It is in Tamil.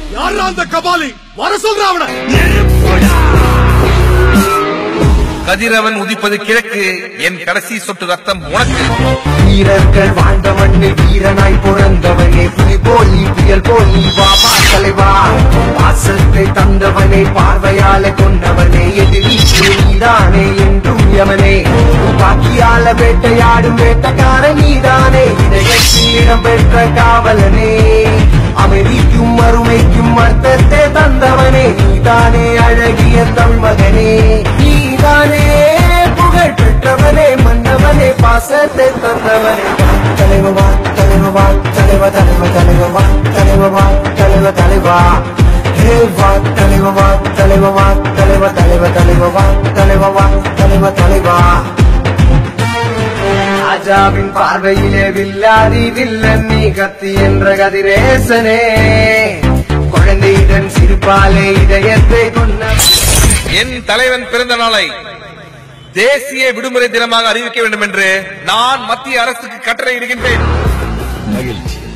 யாரா அந்த கபாலி வர சொல்ற அவன கதிரவன் உதிப்பது கிழக்கு என் கடைசி சொட்டு ரத்தம் உனக்கு வீரர்கள் வாழ்ந்த மண்ணில் வீரனாய் பிறந்தவனே புலி போல் நீ புயல் போல் நீ வா வா தலைவா வாசத்தை தந்தவனே பார்வையால கொண்டவனே எதிரி நீதானே என்றும் யமனே பாக்கியால வேட்டையாடும் வேட்டக்கார நீதானே இதயத்தில் இடம் பெற்ற காவலனே அமைதிக்கும் அருமைக்கும் அர்த்தத்தை தந்தவனே நீதானே அழகிய தமிழ்மகனே நீதானே புகழ் பெற்றவனே மன்னவனே பாசத்தை தந்தவனே தலைவா தலைவா தலைவ தலைவ தலைவா தலைவா தலைவ தலைவா ஹே வா தலைவா தலைவா தலைவ தலைவ தலைவா தலைவா தலைவ தலைவா ராஜாவின் பார்வையிலே வில்லாதி வில்லன் நீ கத்தி என்ற கதிரேசனே குழந்தையுடன் சிரிப்பாலே இதயத்தை கொண்ட என் தலைவன் பிறந்த நாளை தேசிய விடுமுறை தினமாக அறிவிக்க வேண்டும் என்று நான் மத்திய அரசுக்கு கட்டளை இடுகின்றேன் மகிழ்ச்சி